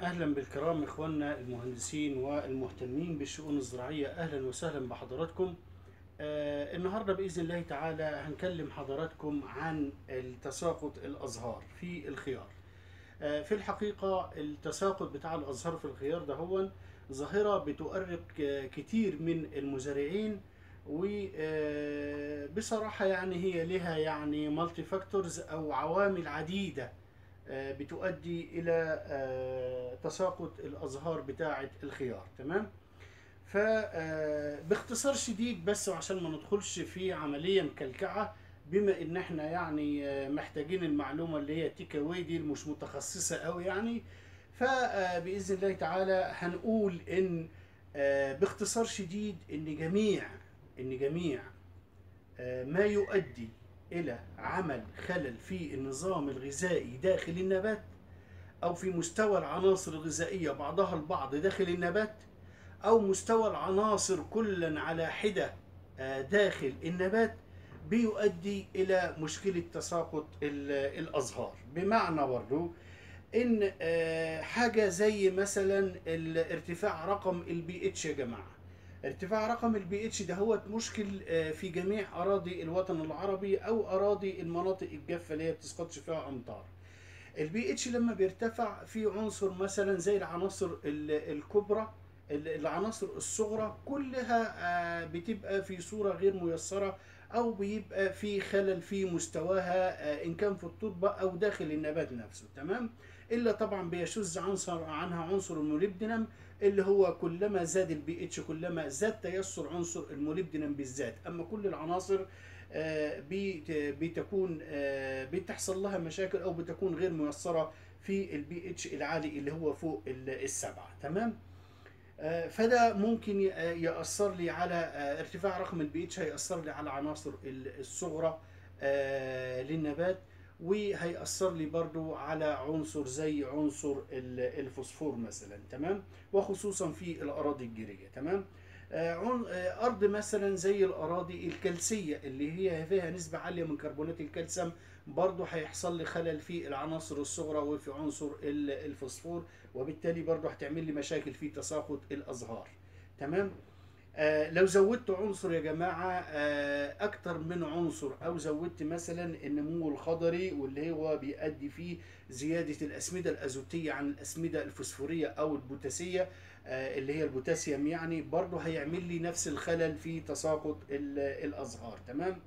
اهلا بالكرام اخواننا المهندسين والمهتمين بالشؤون الزراعيه اهلا وسهلا بحضراتكم آه النهارده باذن الله تعالى هنكلم حضراتكم عن التساقط الازهار في الخيار آه في الحقيقه التساقط بتاع الازهار في الخيار ده هو ظاهره بتؤرق آه، كتير من المزارعين وبصراحه يعني هي لها يعني مالتي فاكتورز او عوامل عديده آه، بتؤدي الى آه، تساقط الازهار بتاعه الخيار تمام فباختصار شديد بس وعشان ما ندخلش في عمليه مكلكعه بما ان احنا يعني آه، محتاجين المعلومه اللي هي تيك أواي دي مش متخصصه قوي يعني فباذن الله تعالى هنقول ان آه، باختصار شديد ان جميع ان جميع آه، ما يؤدي الى عمل خلل في النظام الغذائي داخل النبات او في مستوى العناصر الغذائيه بعضها البعض داخل النبات او مستوى العناصر كلا على حده آه، داخل النبات بيؤدي الى مشكله تساقط ال- الازهار بمعنى برضو ان آه، حاجه زي مثلا ال- ارتفاع رقم البي اتش يا جماعه ارتفاع رقم البي اتش ده هو مشكل آه، في جميع اراضي الوطن العربي او اراضي المناطق الجافه اللي هي بتسقطش فيها امطار البي اتش لما بيرتفع في عنصر مثلا زي العناصر ال- الكبرى ال- العناصر الصغرى كلها آه، بتبقى في صوره غير ميسره او بيبقى في خلل في مستواها آه، ان كان في التربه او داخل النبات نفسه تمام الا طبعا بيشذ عنصر عنها عنصر الموليبدينم اللي هو كلما زاد البي اتش كلما زاد تيسر عنصر الموليبدينم بالذات اما كل العناصر آه، بت- بتكون آه، بتحصل لها مشاكل او بتكون غير ميسره في البي اتش العالي اللي هو فوق ال- السبعه تمام آه، فده ممكن ي- آه، ياثر لي على آه، ارتفاع رقم البي اتش هياثر لي على عناصر ال- الصغرى آه، للنبات وهيأثر لي برضو على عنصر زي عنصر ال- الفوسفور مثلا تمام وخصوصا في الأراضي الجيرية تمام آه، عن- آه، أرض مثلا زي الأراضي الكلسية اللي هي فيها نسبة عالية من كربونات الكالسيوم برضو هيحصل لي خلل في العناصر الصغرى وفي عنصر ال- الفوسفور وبالتالي برضو هتعمل لي مشاكل في تساقط الأزهار تمام آه، لو زودت عنصر يا جماعة آه، أكتر من عنصر أو زودت مثلا النمو الخضري واللي هو بيؤدي فيه زيادة الأسمدة الأزوتية عن الأسمدة الفوسفورية أو البوتاسية آه، اللي هي البوتاسيوم يعني برضه هيعمل لي نفس الخلل في تساقط ال- الأزهار تمام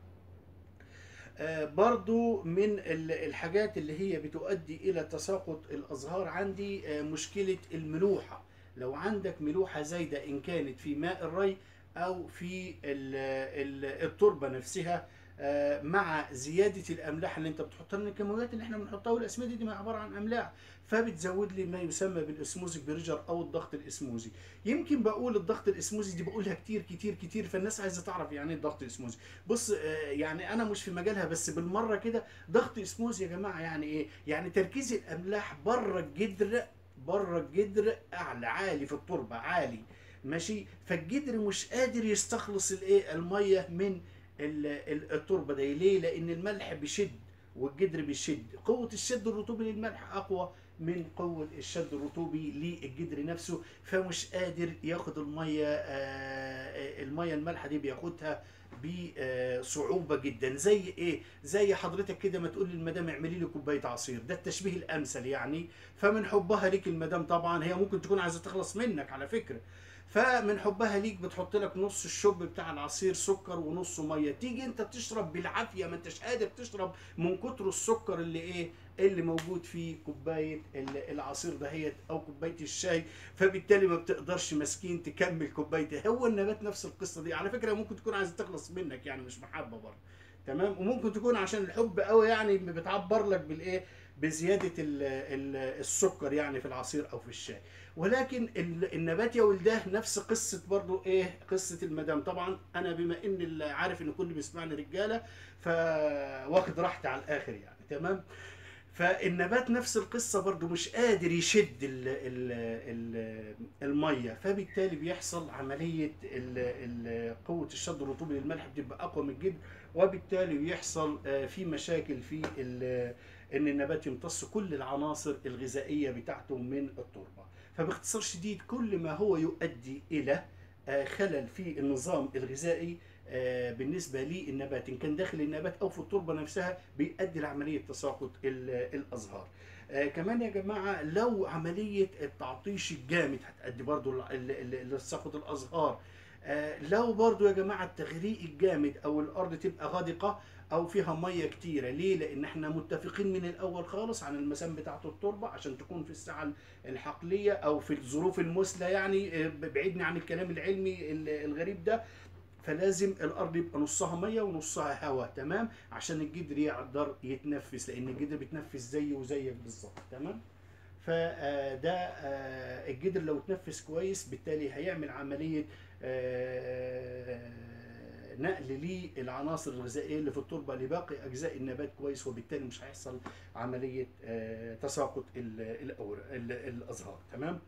آه، برضو من ال- الحاجات اللي هي بتؤدي إلى تساقط الأزهار عندي آه، مشكلة الملوحة لو عندك ملوحة زايدة إن كانت في ماء الري أو في ال- ال- التربة نفسها آه، مع زيادة الأملاح اللي أنت بتحطها لنا الكيماويات اللي إحنا بنحطها والأسمدة دي ما عبارة عن أملاح فبتزود لي ما يسمى بالاسموزيك بريجر أو الضغط الاسموزي يمكن بقول الضغط الاسموزي دي بقولها كتير كتير كتير فالناس عايزة تعرف يعني إيه الضغط الاسموزي بص آه، يعني أنا مش في مجالها بس بالمرة كده ضغط اسموزي يا جماعة يعني إيه يعني تركيز الأملاح بره الجدر بره الجدر اعلى عالي في التربه عالي ماشي فالجدر مش قادر يستخلص الايه الميه من ال- ال- التربه ده ليه لان الملح بيشد والجدر بيشد قوه الشد الرطوبي للملح اقوى من قوه الشد الرطوبي للجدر نفسه فمش قادر ياخد الميه آه، الميه المالحه دي بياخدها بصعوبه جدا زي ايه زي حضرتك كده ما تقول للمدام اعملي لي كوبايه عصير ده التشبيه الامثل يعني فمن حبها ليك المدام طبعا هي ممكن تكون عايزه تخلص منك على فكره فمن حبها ليك بتحط لك نص الشوب بتاع العصير سكر ونص ميه تيجي انت تشرب بالعافيه ما انتش قادر تشرب من كتر السكر اللي ايه اللي موجود في كوبايه ال- العصير دهيت او كوبايه الشاي فبالتالي ما بتقدرش مسكين تكمل كوبايه هو النبات نفس القصه دي على فكره ممكن تكون عايزه تخلص منك يعني مش محبه برضه تمام وممكن تكون عشان الحب قوي يعني بتعبر لك بالايه بزياده ال ال السكر يعني في العصير او في الشاي ولكن ال- النبات يا ولداه نفس قصه برضو ايه قصه المدام طبعا انا بما ان ال- عارف ان كل بيسمعني رجاله فواخد راحتي على الاخر يعني تمام فالنبات نفس القصة برضو مش قادر يشد ال ال ال المية فبالتالي بيحصل عملية ال ال قوة الشد الرطوبي للملح بتبقى أقوى من الجبن وبالتالي بيحصل آه، في مشاكل في ال- إن النبات يمتص كل العناصر الغذائية بتاعته من التربة فباختصار شديد كل ما هو يؤدي إلى آه، خلل في النظام الغذائي آه، بالنسبة للنبات إن كان داخل النبات أو في التربة نفسها بيؤدي لعملية تساقط ال- الأزهار آه، كمان يا جماعة لو عملية التعطيش الجامد هتؤدي برضو ل- ل- ل- لتساقط الأزهار آه، لو برضو يا جماعة التغريق الجامد أو الأرض تبقى غادقة أو فيها مية كتيرة ليه؟ لأن احنا متفقين من الأول خالص عن المسام بتاعة التربة عشان تكون في الساعة الحقلية أو في الظروف المثلى يعني آه، بعيدني عن الكلام العلمي ال- الغريب ده فلازم الارض يبقى نصها ميه ونصها هواء تمام عشان الجدر يقدر يتنفس لان الجدر بيتنفس زيه وزيك بالظبط تمام فده الجدر لو اتنفس كويس بالتالي هيعمل عمليه آه، نقل للعناصر الغذائيه اللي في التربه لباقي اجزاء النبات كويس وبالتالي مش هيحصل عمليه آه، تساقط ال- الأور- ال- الازهار تمام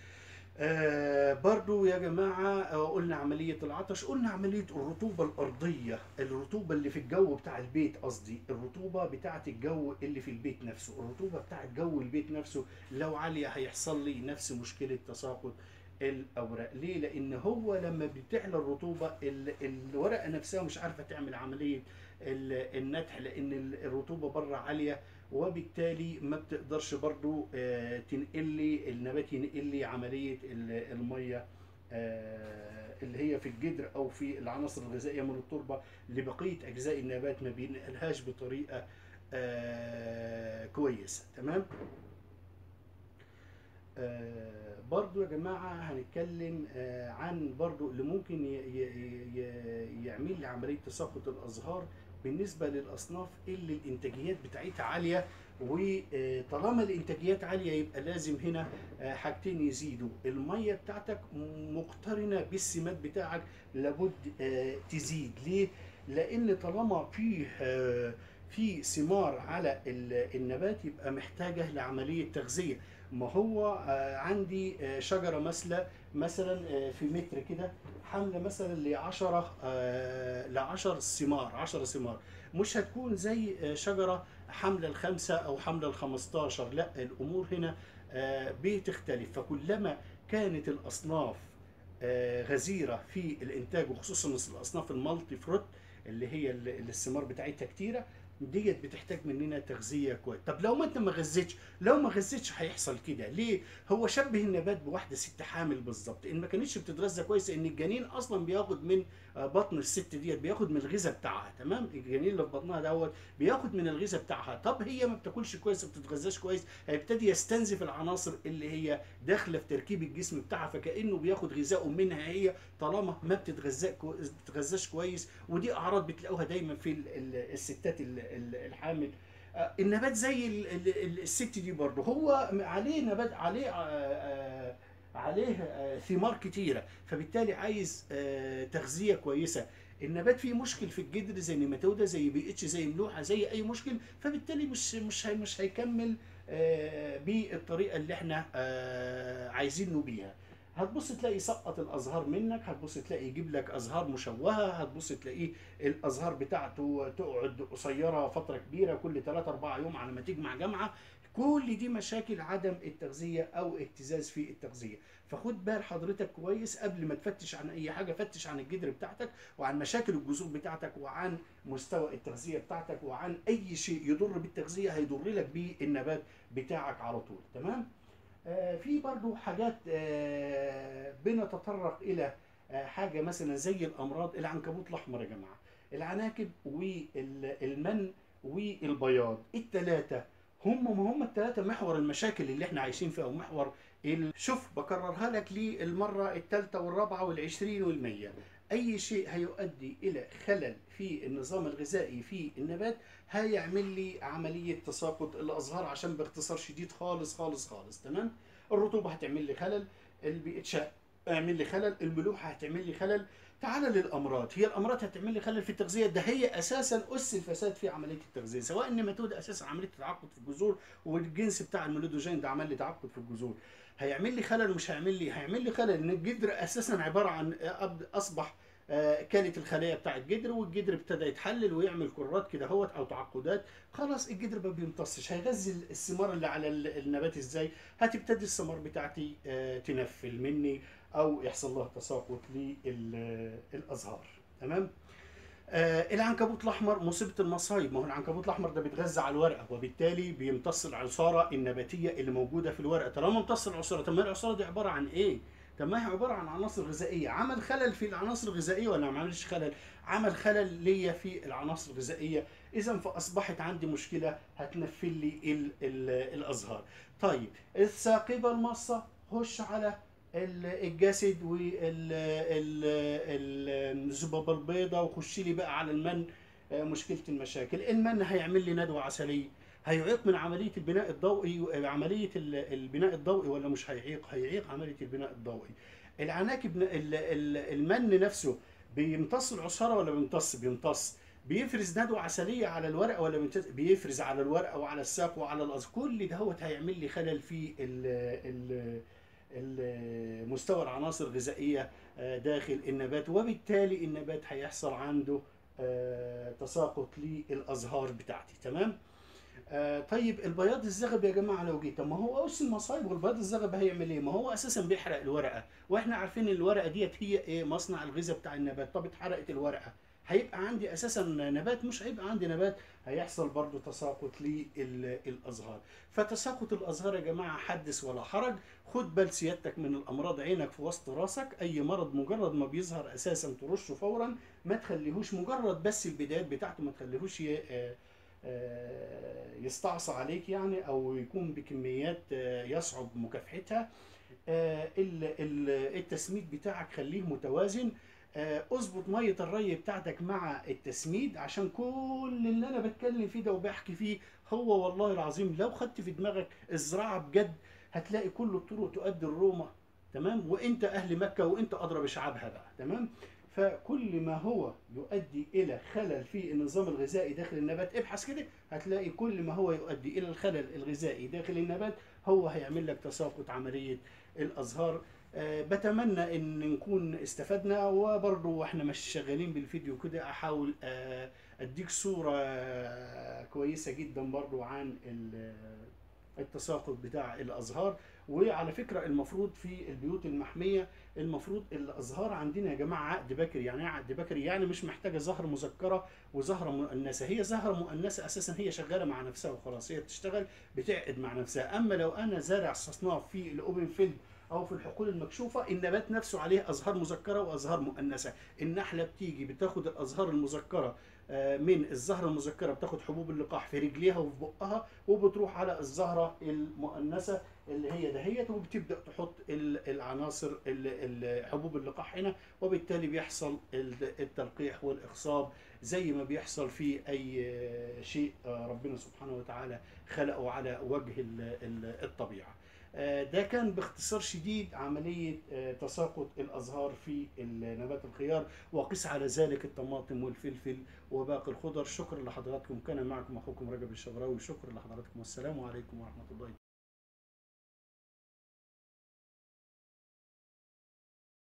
آه برضو يا جماعة آه قلنا عملية العطش قلنا عملية الرطوبة الأرضية الرطوبة اللي في الجو بتاع البيت قصدي الرطوبة بتاعة الجو اللي في البيت نفسه الرطوبة بتاعة جو البيت نفسه لو عالية هيحصل لي نفس مشكلة تساقط الأوراق ليه؟ لأن هو لما بتعلى الرطوبة ال- الورقة نفسها مش عارفة تعمل عملية ال- النتح لأن ال- الرطوبة بره عالية وبالتالي ما بتقدرش برضو آه، تنقل لي النبات ينقل لي عمليه ال- الميه آه، اللي هي في الجدر او في العناصر الغذائيه من التربه لبقيه اجزاء النبات ما بينقلهاش بطريقه آه، كويسه تمام آه، برضو يا جماعة هنتكلم آه، عن برضو اللي ممكن ي- ي- ي- يعمل لي عملية تساقط الأزهار بالنسبة للأصناف اللي الإنتاجيات بتاعتها عالية وطالما الإنتاجيات عالية يبقى لازم هنا آه، حاجتين يزيدوا المية بتاعتك مقترنة بالسمات بتاعك لابد آه، تزيد ليه؟ لأن طالما فيه آه، في ثمار على ال- النبات يبقى محتاجة لعملية تغذية ما هو آه، عندي آه، شجرة مثلا مثلا آه، في متر كده حاملة مثلا ل 10 ل 10 ثمار 10 ثمار مش هتكون زي آه، شجرة حاملة الخمسة أو حاملة ال 15 لا الأمور هنا آه، بتختلف فكلما كانت الأصناف آه، غزيرة في الإنتاج وخصوصا الأصناف المالتي فروت اللي هي ال- اللي الثمار بتاعتها كتيرة ديت بتحتاج مننا تغذية كويس طب لو ما انت ما غذيتش لو ما غذيتش هيحصل كده ليه هو شبه النبات بواحدة ست حامل بالظبط ان ما كانتش بتتغذى كويس ان الجنين اصلا بياخد من آه، بطن الست ديت بياخد من الغذاء بتاعها تمام الجنين اللي في بطنها دوت بياخد من الغذاء بتاعها طب هي ما بتاكلش كويس ما بتتغذاش كويس هيبتدي يستنزف العناصر اللي هي داخله في تركيب الجسم بتاعها فكانه بياخد غذائه منها هي طالما ما بتتغذى كو- بتتغذاش كويس ودي اعراض بتلاقوها دايما في ال- ال- الستات ال- ال- الحامل آه، النبات زي ال- ال- ال- الست دي برضه هو عليه نبات عليه آه، آه، عليه آه، ثمار كتيره فبالتالي عايز آه، تغذيه كويسه النبات فيه مشكل في الجدر زي نيماتودا زي بي اتش زي ملوحه زي اي مشكل فبالتالي مش مش هي مش هيكمل آه، بالطريقه اللي احنا آه، عايزينه بيها هتبص تلاقي سقط الازهار منك هتبص تلاقي يجيب لك ازهار مشوهه هتبص تلاقيه الازهار بتاعته تقعد قصيره فتره كبيره كل 3 4 يوم على ما تجمع جامعه كل دي مشاكل عدم التغذيه او اهتزاز في التغذيه فخد بال حضرتك كويس قبل ما تفتش عن اي حاجه فتش عن الجدر بتاعتك وعن مشاكل الجذور بتاعتك وعن مستوى التغذيه بتاعتك وعن اي شيء يضر بالتغذيه هيضر لك بيه النبات بتاعك على طول تمام آه، في برضو حاجات آه، بنتطرق الى آه، حاجه مثلا زي الامراض العنكبوت الاحمر يا جماعه العناكب والمن والبياض الثلاثه هم ما هم الثلاثه محور المشاكل اللي احنا عايشين فيها ومحور ال- شوف بكررها لك للمره الثالثه والرابعه والعشرين والمية اي شيء هيؤدي الى خلل في النظام الغذائي في النبات هيعمل لي عمليه تساقط الازهار عشان باختصار شديد خالص خالص خالص تمام الرطوبه هتعمل لي خلل البي اتش اعمل لي خلل الملوحه هتعمل لي خلل تعال للامراض هي الامراض هتعمل لي خلل في التغذيه ده هي اساسا اس الفساد في عمليه التغذيه سواء النماتود اساسا عمليه تعقد في الجذور والجنس بتاع الميلودوجين ده عمل لي تعقد في الجذور هيعمل لي خلل مش هيعمل لي هيعمل لي خلل ان الجدر اساسا عباره عن أب- اصبح آه، كانت الخلايا بتاع الجدر والجدر ابتدى يتحلل ويعمل كرات كده هوت او تعقدات خلاص الجدر ما بيمتصش هيغذي الثمار اللي على ال- النبات ازاي هتبتدي الثمار بتاعتي آه، تنفل مني او يحصل لها تساقط للازهار تمام آه العنكبوت الاحمر مصيبه المصايب ما هو العنكبوت الاحمر ده بيتغذى على الورقه وبالتالي بيمتص العصاره النباتيه اللي موجوده في الورقه طالما امتص العصاره طب ما العصاره دي عباره عن ايه طب ما هي عباره عن عناصر غذائيه عمل خلل في العناصر الغذائيه ولا ما عملش خلل عمل خلل ليا في العناصر الغذائيه اذا فاصبحت عندي مشكله هتنفل لي ال ال الازهار طيب الثاقبه المصه خش على ال- الجسد والذبابه البيضاء وخش لي بقى على المن آه، مشكله المشاكل المن هيعمل لي ندوه عسليه هيعيق من عمليه البناء الضوئي عمليه ال- البناء الضوئي ولا مش هيعيق هيعيق عمليه البناء الضوئي العناكب ن- ال- ال- المن نفسه بيمتص العصاره ولا بيمتص بيمتص بيفرز ندوة عسلية على الورقة ولا بيمتص بيفرز على الورقة وعلى الساق وعلى الأز كل دهوت هيعمل لي خلل في ال ال ال- مستوى العناصر الغذائية آه، داخل النبات وبالتالي النبات هيحصل عنده آه، تساقط للأزهار بتاعتي تمام آه، طيب البياض الزغب يا جماعه لو جه طب ما هو اوس المصايب والبياض الزغب هيعمل ايه؟ ما هو اساسا بيحرق الورقه واحنا عارفين ان الورقه ديت هي ايه؟ مصنع الغذاء بتاع النبات طب اتحرقت الورقه هيبقى عندي اساسا نبات مش هيبقى عندي نبات هيحصل برضو تساقط للازهار فتساقط الازهار يا جماعه حدث ولا حرج خد بال سيادتك من الامراض عينك في وسط راسك اي مرض مجرد ما بيظهر اساسا ترشه فورا ما تخليهوش مجرد بس البدايات بتاعته ما تخليهوش ي- آه، آه، يستعصى عليك يعني او يكون بكميات آه، يصعب مكافحتها آه، ال- ال- التسميد بتاعك خليه متوازن آه، اظبط ميه الري بتاعتك مع التسميد عشان كل اللي انا بتكلم فيه ده وبحكي فيه هو والله العظيم لو خدت في دماغك الزراعه بجد هتلاقي كل الطرق تؤدي الروما تمام وانت اهل مكه وانت ادرى بشعابها بقى تمام فكل ما هو يؤدي الى خلل في النظام الغذائي داخل النبات ابحث كده هتلاقي كل ما هو يؤدي الى الخلل الغذائي داخل النبات هو هيعمل لك تساقط عمليه الازهار آه، بتمنى ان نكون استفدنا وبرضه احنا مش شغالين بالفيديو كده احاول آه، اديك صوره آه، كويسه جدا برضه عن ال- التساقط بتاع الازهار وعلى فكره المفروض في البيوت المحميه المفروض الازهار عندنا يا جماعه عقد بكري يعني ايه عقد بكري يعني مش محتاجه زهر مذكره وزهره مؤنثه هي زهره مؤنثه اساسا هي شغاله مع نفسها وخلاص هي بتشتغل بتعقد مع نفسها اما لو انا زارع اصناف في الاوبن فيلد او في الحقول المكشوفه النبات نفسه عليه ازهار مذكره وازهار مؤنثه النحله بتيجي بتاخد الازهار المذكره آه، من الزهره المذكره بتاخد حبوب اللقاح في رجليها وفي بقها وبتروح على الزهره المؤنثه اللي هي دهيت وبتبدا تحط ال- العناصر ال- ال- حبوب اللقاح هنا وبالتالي بيحصل ال- التلقيح والاخصاب زي ما بيحصل في اي آه، شيء آه، ربنا سبحانه وتعالى خلقه على وجه ال- ال- الطبيعه آه، ده كان باختصار شديد عملية آه، تساقط الأزهار في نبات الخيار وقس على ذلك الطماطم والفلفل وباقي الخضر شكرا لحضراتكم كان معكم أخوكم رجب الشبراوي شكرا لحضراتكم والسلام عليكم ورحمة الله